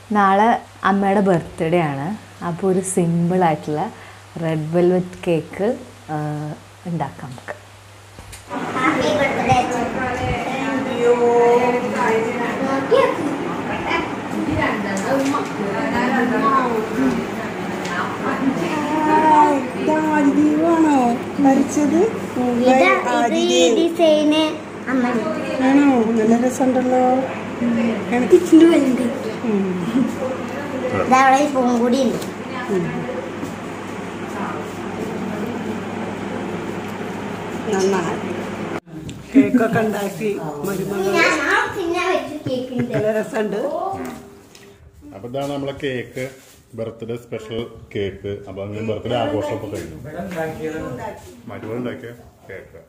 നാളെ അമ്മയുടെ ബർത്ത്ഡേ ആണ് അപ്പോൾ ഒരു സിമ്പിൾ ആയിട്ടുള്ള റെഡ് വെൽവെറ്റ് കേക്ക് ഉണ്ടാക്കാം നമുക്ക് ഹാപ്പി ബർത്ത്ഡേ ആണോ വരച്ചത് ഇത് ഈ ഡിസൈന് അമ്മ ആണോ നല്ല രസമുണ്ടല്ലോ ഇതവിടെ പൂവും കൂടി ഉണ്ട് നന്നായി കേക്കൊക്കെ ഉണ്ടാക്കി മരുമകൾ ഞാൻ പിന്നെ വെച്ച് കേക്ക് ഉണ്ട് നല്ല രസമുണ്ട് അപ്പൊ ഇതാണ് നമ്മളെ കേക്ക് ബർത്ത്ഡേ സ്പെഷ്യൽ കേക്ക് അപ്പൊ അങ്ങനെ ബർത്ത്ഡേ ആഘോഷമൊക്കെ കഴിഞ്ഞു മരുമകൾ ഉണ്ടാക്കിയ കേക്ക്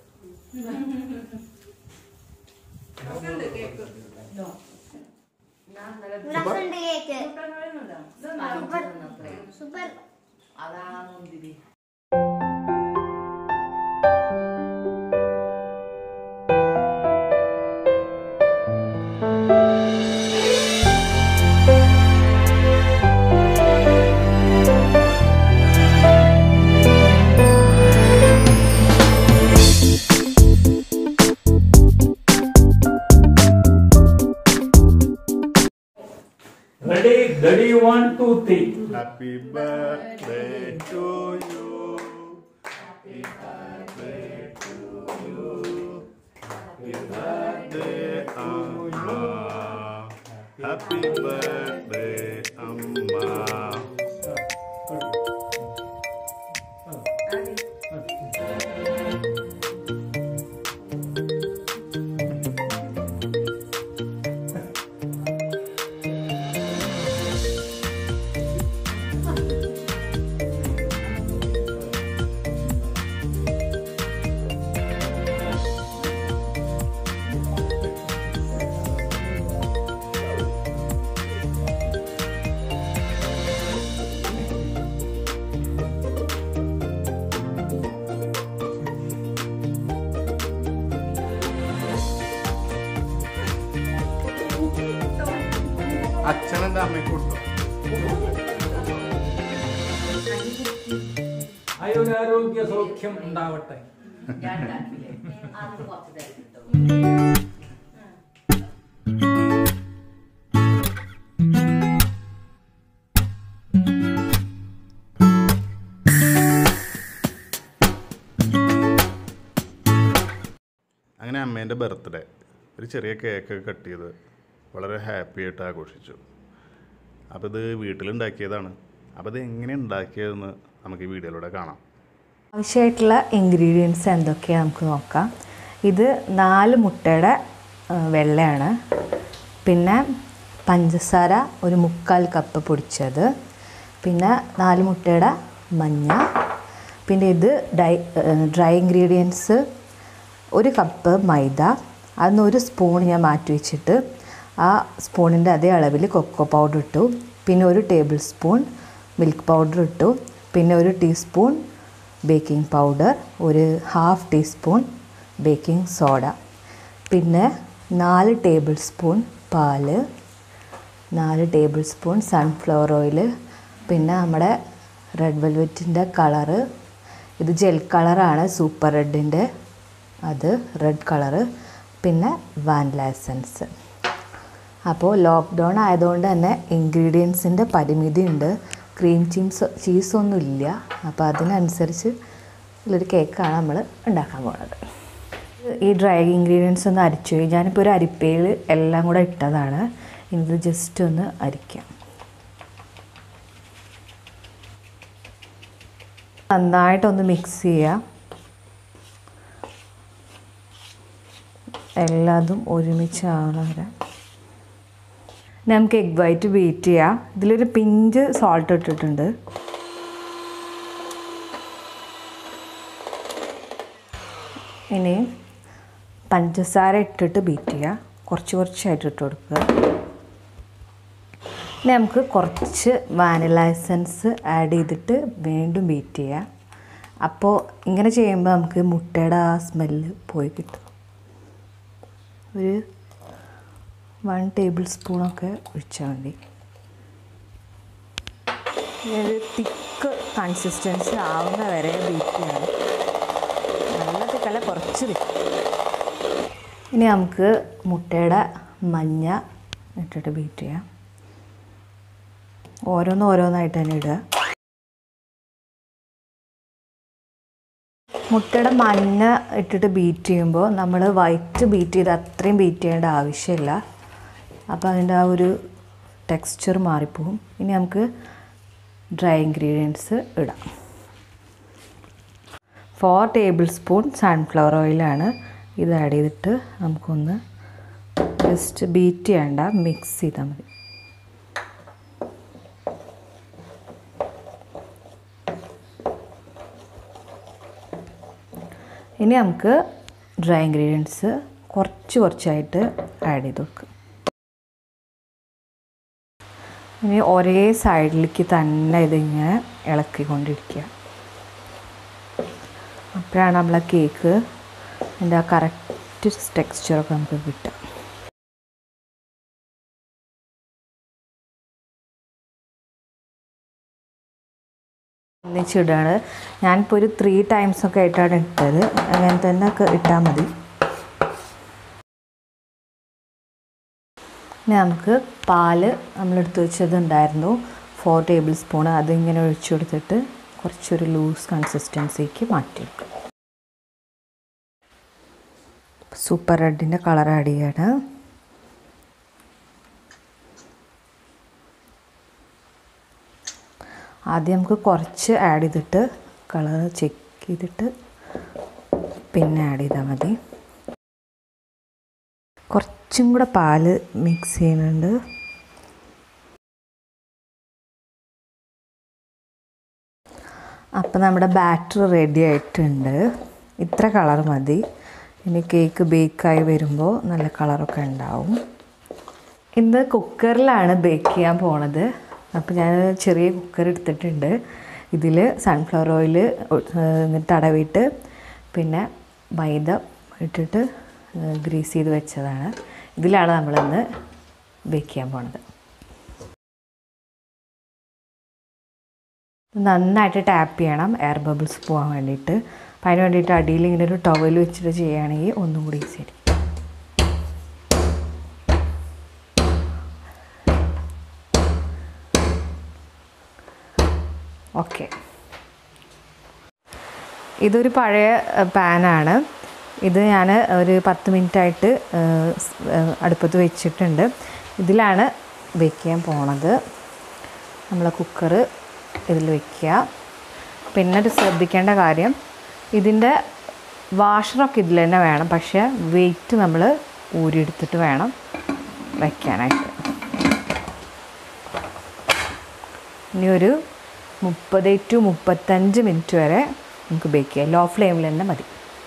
രസമുണ്ട് cake super super Ready, ready, one, two, three. Happy birthday to you happy birthday to you happy birthday അമ്മ ഹാപ്പി ബർത്ത്ഡേ അമ്മ അച്ഛനെന്താ അമ്മയ്ക്ക് കൊടുത്തു ആയുരാരോഗ്യ സൗഖ്യം ഉണ്ടാവട്ടെ അങ്ങനെ അമ്മേൻ്റെ ബർത്ത്ഡേ ഒരു ചെറിയ കേക്ക് കട്ട് ചെയ്ത് വളരെ ഹാപ്പി ആയിട്ട് ആഘോഷിച്ചു അപ്പോൾ ഇത് വീട്ടിലുണ്ടാക്കിയതാണ് അപ്പോൾ ഇത് എങ്ങനെ ഉണ്ടാക്കിയതെന്ന് നമുക്ക് ഈ വീഡിയോയിലൂടെ കാണാം ആവശ്യമായിട്ടുള്ള ഇൻഗ്രീഡിയൻസ് എന്തൊക്കെയാണ് നമുക്ക് നോക്കാം ഇത് നാല് മുട്ടയുടെ ആ, വെള്ളയാണ് പിന്നെ പഞ്ചസാര ഒരു മുക്കാൽ കപ്പ് പൊടിച്ചത് പിന്നെ നാല് മുട്ടയുടെ മഞ്ഞ പിന്നെ ഇത് ഡൈ ഡ്രൈ ഇൻഗ്രീഡിയൻസ് ഒരു കപ്പ് മൈദ അതിന് ഒരു സ്പൂൺ ഞാൻ മാറ്റി വെച്ചിട്ട് ആ സ്പൂണിൻ്റെ അതേ അളവിൽ കൊക്കോ പൗഡർ ഇട്ടു പിന്നെ ഒരു ടേബിൾ സ്പൂൺ മിൽക്ക് പൗഡർ ഇട്ടു പിന്നെ ഒരു ടീസ്പൂൺ ബേക്കിംഗ് പൗഡർ ഒരു ഹാഫ് ടീസ്പൂൺ ബേക്കിംഗ് സോഡ പിന്നെ നാല് ടേബിൾ സ്പൂൺ പാല് നാല് ടേബിൾ സ്പൂൺ സൺഫ്ലവർ ഓയിൽ പിന്നെ നമ്മുടെ റെഡ് വെൽവെറ്റിൻ്റെ കളറ് ഇത് ജെൽ കളറാണ് സൂപ്പർ റെഡിൻ്റെ അത് റെഡ് കളറ് പിന്നെ വാനില എസൻസ് അപ്പോൾ ലോക്ക്ഡൗൺ ആയതുകൊണ്ട് തന്നെ ഇൻഗ്രീഡിയൻസിൻ്റെ പരിമിതി ഉണ്ട് ക്രീം ചീംസ് ചീസൊന്നും ഇല്ല അപ്പോൾ അതിനനുസരിച്ച് ഉള്ളൊരു കേക്കാണ് നമ്മൾ ഉണ്ടാക്കാൻ പോകുന്നത് ഈ ഡ്രൈ ഇൻഗ്രീഡിയൻസ് ഒന്ന് അരിച്ചു പോയി ഞാനിപ്പോൾ ഒരു അരിപ്പയിൽ എല്ലാം കൂടെ ഇട്ടതാണ് ഇനി ഇത് ജസ്റ്റ് ഒന്ന് അരിക്കാം നന്നായിട്ടൊന്ന് മിക്സ് ചെയ്യാം എല്ലാതും ഒരുമിച്ച് ആവണ വരെ ഇനി നമുക്ക് എഗ് വൈറ്റ് ബീറ്റ് ചെയ്യാം ഇതിലൊരു പിഞ്ച് സോൾട്ട് ഇട്ടിട്ടുണ്ട് ഇനി പഞ്ചസാര ഇട്ടിട്ട് ബീറ്റ് ചെയ്യുക കുറച്ച് കുറച്ചായിട്ട് ഇട്ട് കൊടുക്കുക ഇനി നമുക്ക് കുറച്ച് വാനില എസൻസ് ആഡ് ചെയ്തിട്ട് വീണ്ടും ബീറ്റ് ചെയ്യുക അപ്പോൾ ഇങ്ങനെ ചെയ്യുമ്പോൾ നമുക്ക് മുട്ടയുടെ ആ സ്മെല്ല് പോയി കിട്ടും ഒരു വൺ ടേബിൾ സ്പൂണൊക്കെ ഒഴിച്ചാൽ മതി ഒരു തിക്ക് കൺസിസ്റ്റൻസി ആവുന്ന വരെ ബീറ്റ് ചെയ്യണം നല്ല തിക്കല്ല കുറച്ച് തിക്ക് ഇനി നമുക്ക് മുട്ടയുടെ മഞ്ഞ ഇട്ടിട്ട് ബീറ്റ് ചെയ്യാം ഓരോന്ന് ഓരോന്നായിട്ട് തന്നെ ഇടുക മുട്ടയുടെ മഞ്ഞ ഇട്ടിട്ട് ബീറ്റ് ചെയ്യുമ്പോൾ നമ്മൾ വൈറ്റ് ബീറ്റ് ചെയ്ത് അത്രയും ബീറ്റ് ചെയ്യേണ്ട ആവശ്യമില്ല അപ്പോൾ അതിൻ്റെ ആ ഒരു ടെക്സ്ചർ മാറിപ്പോവും ഇനി നമുക്ക് ഡ്രൈ ഇൻഗ്രീഡിയൻസ് ഇടാം ഫോർ ടേബിൾ സ്പൂൺ സൺഫ്ലവർ ഓയിലാണ് ഇത് ആഡ് ചെയ്തിട്ട് നമുക്കൊന്ന് ജസ്റ്റ് ബീറ്റ് ചെയ്യണ്ട മിക്സ് ചെയ്താൽ മതി ഇനി നമുക്ക് ഡ്രൈ ഇൻഗ്രീഡിയൻസ് കുറച്ച് കുറച്ചായിട്ട് ആഡ് ചെയ്ത് കൊടുക്കും ഇനി ഒരേ സൈഡിലേക്ക് തന്നെ ഇതിങ്ങനെ ഇളക്കിക്കൊണ്ടിരിക്കുക അപ്പോഴാണ് നമ്മളെ കേക്ക് അതിൻ്റെ ആ കറക്റ്റ് ടെക്സ്ചറൊക്കെ നമുക്ക് കിട്ടുക ഒന്നിച്ചിടുകയാണ് ഞാനിപ്പോൾ ഒരു ത്രീ ടൈംസ് ഒക്കെ ആയിട്ടാണ് ഇട്ടത് അങ്ങനെ തന്നെ ഒക്കെ ഇട്ടാൽ മതി ഇനി നമുക്ക് പാല് നമ്മളെടുത്ത് വെച്ചതുണ്ടായിരുന്നു ഫോർ ടേബിൾ സ്പൂൺ അതിങ്ങനെ ഒഴിച്ചു കൊടുത്തിട്ട് കുറച്ചൊരു ലൂസ് കൺസിസ്റ്റൻസിക്ക് മാറ്റിയെടുക്കും സൂപ്പർ റെഡിൻ്റെ കളർ ആഡ് ചെയ്യാണ് ആദ്യം നമുക്ക് കുറച്ച് ആഡ് ചെയ്തിട്ട് കളർ ചെക്ക് ചെയ്തിട്ട് പിന്നെ ആഡ് ചെയ്താൽ മതി കുറച്ചും കൂടെ പാല് മിക്സ് ചെയ്യുന്നുണ്ട് അപ്പം നമ്മുടെ ബാറ്റർ റെഡി ആയിട്ടുണ്ട് ഇത്ര കളർ മതി ഇനി കേക്ക് ബേക്കായി വരുമ്പോൾ നല്ല കളറൊക്കെ ഉണ്ടാവും ഇന്ന് കുക്കറിലാണ് ബേക്ക് ചെയ്യാൻ പോണത് അപ്പോൾ ഞാൻ ചെറിയ കുക്കർ എടുത്തിട്ടുണ്ട് ഇതിൽ സൺഫ്ലവർ ഓയിൽ തടവിയിട്ട് പിന്നെ മൈദ ഇട്ടിട്ട് ഗ്രീസ് ചെയ്ത് വെച്ചതാണ് ഇതിലാണ് നമ്മളിന്ന് ബേക്ക് ചെയ്യാൻ പോണത് നന്നായിട്ട് ടാപ്പ് ചെയ്യണം എയർ ബബിൾസ് പോകാൻ വേണ്ടിയിട്ട് അപ്പം അതിന് വേണ്ടിയിട്ട് അടിയിൽ ഇങ്ങനെ ഒരു ടവൽ വെച്ചിട്ട് ചെയ്യുകയാണെങ്കിൽ ഒന്നും കൂടി ഈസി ആയിരിക്കും ഓക്കെ ഇതൊരു പഴയ പാനാണ് ഇത് ഞാൻ ഒരു പത്ത് മിനിറ്റായിട്ട് അടുപ്പത്ത് വെച്ചിട്ടുണ്ട് ഇതിലാണ് ബേക്ക് ചെയ്യാൻ പോണത് നമ്മളെ കുക്കർ ഇതിൽ വെക്കുക പിന്നെ ഒരു ശ്രദ്ധിക്കേണ്ട കാര്യം ഇതിൻ്റെ വാഷറൊക്കെ ഇതിൽ തന്നെ വേണം പക്ഷേ വെയിറ്റ് നമ്മൾ ഊരിയെടുത്തിട്ട് വേണം വയ്ക്കാനായിട്ട് ഇനി ഒരു മുപ്പത് ടു മുപ്പത്തഞ്ച് മിനിറ്റ് വരെ നമുക്ക് ബേക്ക് ചെയ്യാം ലോ ഫ്ലെയിമിൽ തന്നെ മതി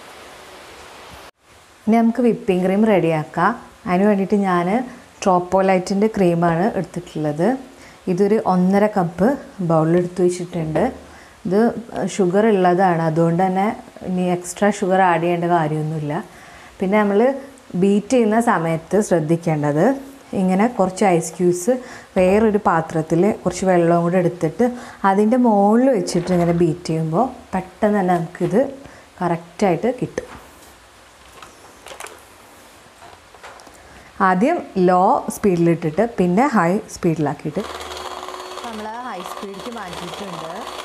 ഇനി നമുക്ക് വിപ്പിംഗ് ക്രീം റെഡിയാക്കാം അതിന് വേണ്ടിയിട്ട് ഞാൻ ട്രോപ്പോലൈറ്റിൻ്റെ ക്രീമാണ് എടുത്തിട്ടുള്ളത് ഇതൊരു ഒന്നര കപ്പ് ബൗളിലെടുത്ത് വെച്ചിട്ടുണ്ട് ഇത് ഷുഗർ ഉള്ളതാണ് അതുകൊണ്ട് തന്നെ ഇനി എക്സ്ട്രാ ഷുഗർ ആഡ് ചെയ്യേണ്ട കാര്യമൊന്നുമില്ല പിന്നെ നമ്മൾ ബീറ്റ് ചെയ്യുന്ന സമയത്ത് ശ്രദ്ധിക്കേണ്ടത് ഇങ്ങനെ കുറച്ച് ഐസ് ക്യൂബ്സ് വേറൊരു പാത്രത്തിൽ കുറച്ച് വെള്ളവും കൂടെ എടുത്തിട്ട് അതിൻ്റെ മുകളിൽ വെച്ചിട്ട് ഇങ്ങനെ ബീറ്റ് ചെയ്യുമ്പോൾ പെട്ടെന്ന് തന്നെ നമുക്കിത് കറക്റ്റായിട്ട് കിട്ടും ആദ്യം ലോ സ്പീഡിലിട്ടിട്ട് പിന്നെ ഹൈ സ്പീഡിലാക്കിയിട്ട് നമ്മൾ ഹൈ സ്പീഡിലേക്ക് മാറ്റിയിട്ടുണ്ട്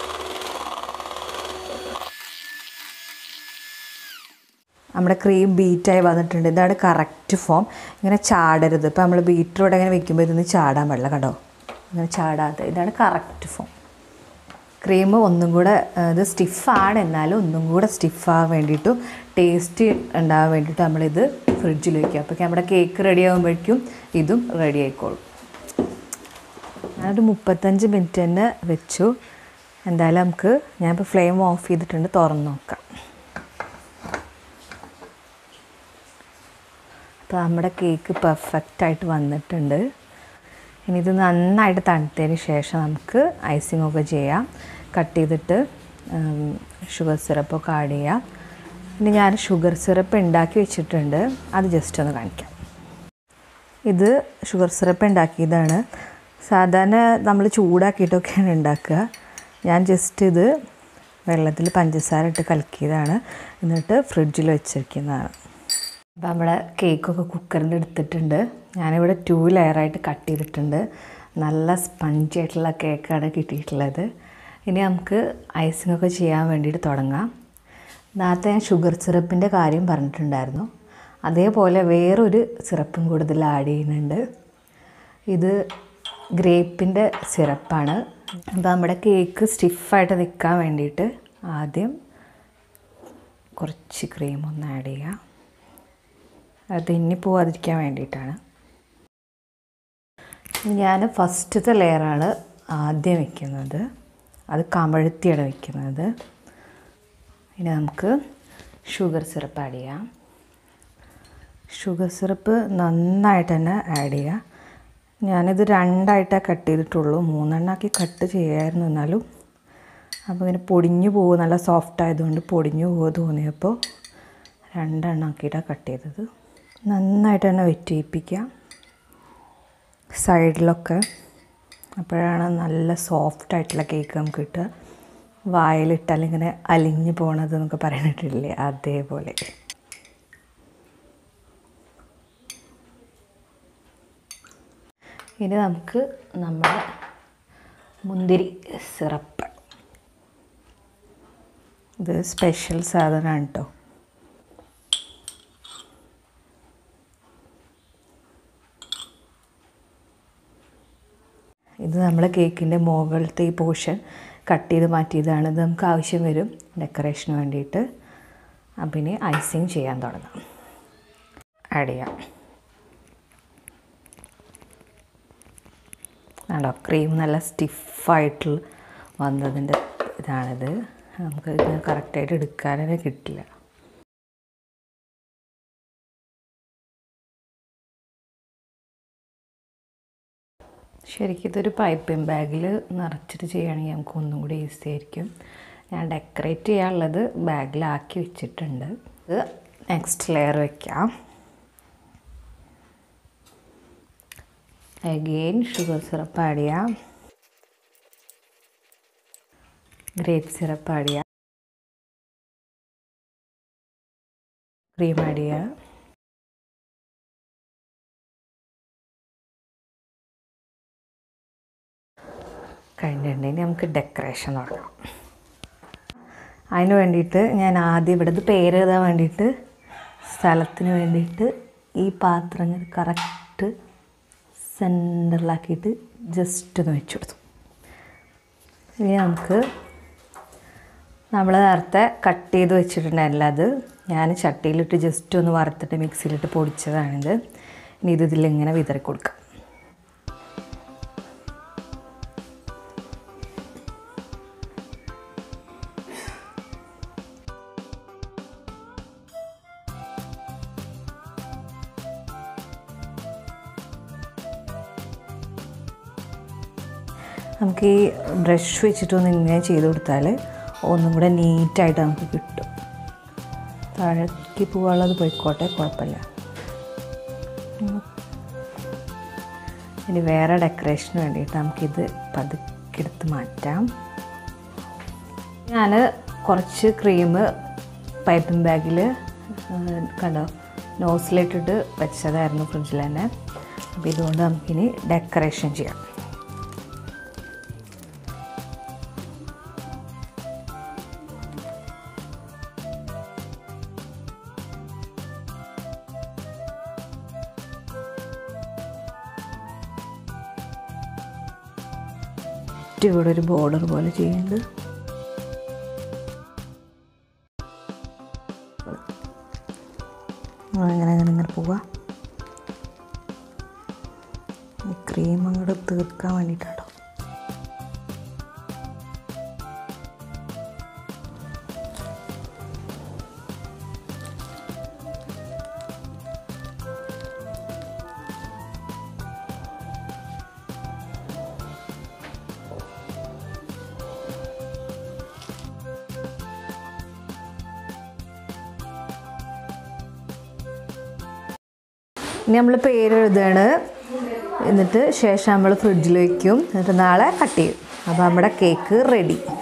നമ്മുടെ ക്രീം ബീറ്റായി വന്നിട്ടുണ്ട് ഇതാണ് കറക്റ്റ് ഫോം ഇങ്ങനെ ചാടരുത് ഇപ്പോൾ നമ്മൾ ബീറ്ററോടെ ഇങ്ങനെ വെക്കുമ്പോൾ ഇതൊന്ന് ചാടാൻ പാടില്ല കണ്ടോ ഇങ്ങനെ ചാടാതെ ഇതാണ് കറക്റ്റ് ഫോം ക്രീം ഒന്നും കൂടെ ഇത് സ്റ്റിഫാണ് എന്നാലും ഒന്നും കൂടെ സ്റ്റിഫാകാൻ വേണ്ടിയിട്ടും ടേസ്റ്റ് ഉണ്ടാകാൻ വേണ്ടിയിട്ട് നമ്മളിത് ഫ്രിഡ്ജിൽ വയ്ക്കുക അപ്പോൾ നമ്മുടെ കേക്ക് റെഡി ആകുമ്പോഴേക്കും ഇതും റെഡി ആയിക്കോളും ഞാനൊരു മുപ്പത്തഞ്ച് മിനിറ്റ് തന്നെ വെച്ചു എന്തായാലും നമുക്ക് ഞാനിപ്പോൾ ഫ്ലെയിം ഓഫ് ചെയ്തിട്ടുണ്ട് തുറന്ന് നോക്കാം അപ്പോൾ നമ്മുടെ കേക്ക് പെർഫെക്റ്റായിട്ട് വന്നിട്ടുണ്ട് ഇനി ഇത് നന്നായിട്ട് തണുത്തതിന് ശേഷം നമുക്ക് ഐസിംഗ് ഒക്കെ ചെയ്യാം കട്ട് ചെയ്തിട്ട് ഷുഗർ സിറപ്പൊക്കെ ആഡ് ചെയ്യാം ഇനി ഞാൻ ഷുഗർ സിറപ്പ് ഉണ്ടാക്കി വെച്ചിട്ടുണ്ട് അത് ജസ്റ്റ് ഒന്ന് കാണിക്കാം ഇത് ഷുഗർ സിറപ്പ് ഉണ്ടാക്കിയതാണ് സാധാരണ നമ്മൾ ചൂടാക്കിയിട്ടൊക്കെയാണ് ഉണ്ടാക്കുക ഞാൻ ജസ്റ്റ് ഇത് വെള്ളത്തിൽ പഞ്ചസാര ഇട്ട് കലക്കിയതാണ് എന്നിട്ട് ഫ്രിഡ്ജിൽ വെച്ചിരിക്കുന്നതാണ് അപ്പോൾ നമ്മുടെ കേക്കൊക്കെ കുക്കറിൽ എടുത്തിട്ടുണ്ട് ഞാനിവിടെ ടു ലെയറായിട്ട് കട്ട് ചെയ്തിട്ടുണ്ട് നല്ല സ്പഞ്ചി ആയിട്ടുള്ള കേക്കാണ് കിട്ടിയിട്ടുള്ളത് ഇനി നമുക്ക് ഐസിംഗ് ഒക്കെ ചെയ്യാൻ വേണ്ടിയിട്ട് തുടങ്ങാം നേരത്തെ ഞാൻ ഷുഗർ സിറപ്പിൻ്റെ കാര്യം പറഞ്ഞിട്ടുണ്ടായിരുന്നു അതേപോലെ വേറൊരു സിറപ്പും കൂടുതൽ ആഡ് ചെയ്യുന്നുണ്ട് ഇത് ഗ്രേപ്പിൻ്റെ സിറപ്പാണ് അപ്പോൾ നമ്മുടെ കേക്ക് സ്റ്റിഫായിട്ട് നിൽക്കാൻ വേണ്ടിയിട്ട് ആദ്യം കുറച്ച് ക്രീം ഒന്ന് ആഡ് ചെയ്യുക അത് തെന്നി പോവാതിരിക്കാൻ വേണ്ടിയിട്ടാണ് ഞാൻ ഫസ്റ്റത്തെ ലെയറാണ് ആദ്യം വെക്കുന്നത് അത് കമഴ്ത്തിയാണ് വെക്കുന്നത് ഇനി നമുക്ക് ഷുഗർ സിറപ്പ് ആഡ് ചെയ്യാം ഷുഗർ സിറപ്പ് നന്നായിട്ട് തന്നെ ആഡ് ചെയ്യുക ഞാനിത് രണ്ടായിട്ടാണ് കട്ട് ചെയ്തിട്ടുള്ളൂ മൂന്നെണ്ണമാക്കി കട്ട് ചെയ്യായിരുന്നു എന്നാലും അപ്പോൾ ഇങ്ങനെ പൊടിഞ്ഞു പോകും നല്ല സോഫ്റ്റ് ആയതുകൊണ്ട് പൊടിഞ്ഞു പോകുക തോന്നിയപ്പോൾ രണ്ടെണ്ണം ആക്കിയിട്ടാണ് കട്ട് ചെയ്തത് നന്നായിട്ട് തന്നെ വെറ്റ് ചെയ്യിപ്പിക്കുക സൈഡിലൊക്കെ അപ്പോഴാണ് നല്ല സോഫ്റ്റ് ആയിട്ടുള്ള കേക്ക് നമുക്ക് കിട്ടുക വായിലിട്ടാൽ ഇങ്ങനെ അലിഞ്ഞു പോണത് എന്നൊക്കെ പറഞ്ഞിട്ടില്ലേ അതേപോലെ ഇനി നമുക്ക് നമ്മുടെ മുന്തിരി സിറപ്പ് ഇത് സ്പെഷ്യൽ സാധനമാണ് കേട്ടോ ഇത് നമ്മൾ കേക്കിൻ്റെ മുകളിലത്തെ ഈ പോർഷൻ കട്ട് ചെയ്ത് മാറ്റിയതാണ് ഇത് നമുക്ക് ആവശ്യം വരും ഡെക്കറേഷന് വേണ്ടിയിട്ട് അപ്പം ഇനി ഐസിങ് ചെയ്യാൻ തുടങ്ങാം ആഡ് ചെയ്യാം ആണോ ക്രീം നല്ല സ്റ്റിഫായിട്ട് വന്നതിൻ്റെ ഇതാണിത് നമുക്ക് ഇത് കറക്റ്റായിട്ട് എടുക്കാനേ കിട്ടില്ല ശരിക്കും ഇതൊരു പൈപ്പിംഗ് ബാഗിൽ നിറച്ചിട്ട് ചെയ്യുകയാണെങ്കിൽ നമുക്ക് ഒന്നും കൂടി ഈസി ആയിരിക്കും ഞാൻ ഡെക്കറേറ്റ് ചെയ്യാനുള്ളത് ബാഗിലാക്കി വെച്ചിട്ടുണ്ട് ഇത് നെക്സ്റ്റ് ലെയർ വയ്ക്കാം അഗെയിൻ ഷുഗർ സിറപ്പ് ആഡ് ചെയ്യാം ഗ്രേപ്പ് സിറപ്പ് ആഡ് ചെയ്യാം ക്രീം ആഡ് ചെയ്യുക കഴിഞ്ഞിട്ടുണ്ടെങ്കിൽ നമുക്ക് ഡെക്കറേഷൻ തുടങ്ങാം അതിന് വേണ്ടിയിട്ട് ഞാൻ ആദ്യം ഇവിടുത്തെ പേര് എഴുതാൻ വേണ്ടിയിട്ട് സ്ഥലത്തിന് വേണ്ടിയിട്ട് ഈ പാത്രം കറക്റ്റ് സെൻറ്ററിലാക്കിയിട്ട് ജസ്റ്റ് ഒന്ന് വെച്ച് കൊടുത്തു ഇനി നമുക്ക് നമ്മൾ നേരത്തെ കട്ട് ചെയ്ത് വെച്ചിട്ടുണ്ടായിരുന്നില്ല അത് ഞാൻ ചട്ടിയിലിട്ട് ജസ്റ്റ് ഒന്ന് വറുത്തിട്ട് മിക്സിയിലിട്ട് പൊടിച്ചതാണിത് ഇനി ഇത് ഇതിലിങ്ങനെ വിതറി കൊടുക്കാം നമുക്ക് ഈ ബ്രഷ് വെച്ചിട്ടൊന്ന് ഇങ്ങനെ ചെയ്ത് കൊടുത്താൽ ഒന്നും കൂടെ നീറ്റായിട്ട് നമുക്ക് കിട്ടും താഴേക്ക് പോകാനുള്ളത് പോയിക്കോട്ടെ കുഴപ്പമില്ല ഇനി വേറെ ഡെക്കറേഷന് വേണ്ടിയിട്ട് നമുക്കിത് പതുക്കെ എടുത്ത് മാറ്റാം ഞാൻ കുറച്ച് ക്രീം പൈപ്പിംഗ് ബാഗിൽ കണ്ടോ നോസിലിട്ടിട്ട് വെച്ചതായിരുന്നു ഫ്രിഡ്ജിൽ തന്നെ അപ്പോൾ ഇതുകൊണ്ട് നമുക്കിനി ഡെക്കറേഷൻ ചെയ്യാം ഇവിടെ ഒരു ബോർഡർ പോലെ ചെയ്യുന്നുണ്ട് അങ്ങനെ അങ്ങനെ ഇങ്ങനെ പോവാ ക്രീം അങ്ങോട്ട് തീർക്കാൻ വേണ്ടിയിട്ടാട്ടോ ഇനി നമ്മൾ പേര് എഴുതുകയാണ് എന്നിട്ട് ശേഷം നമ്മൾ ഫ്രിഡ്ജിൽ വയ്ക്കും എന്നിട്ട് നാളെ കട്ട് ചെയ്യും അപ്പോൾ നമ്മുടെ കേക്ക് റെഡി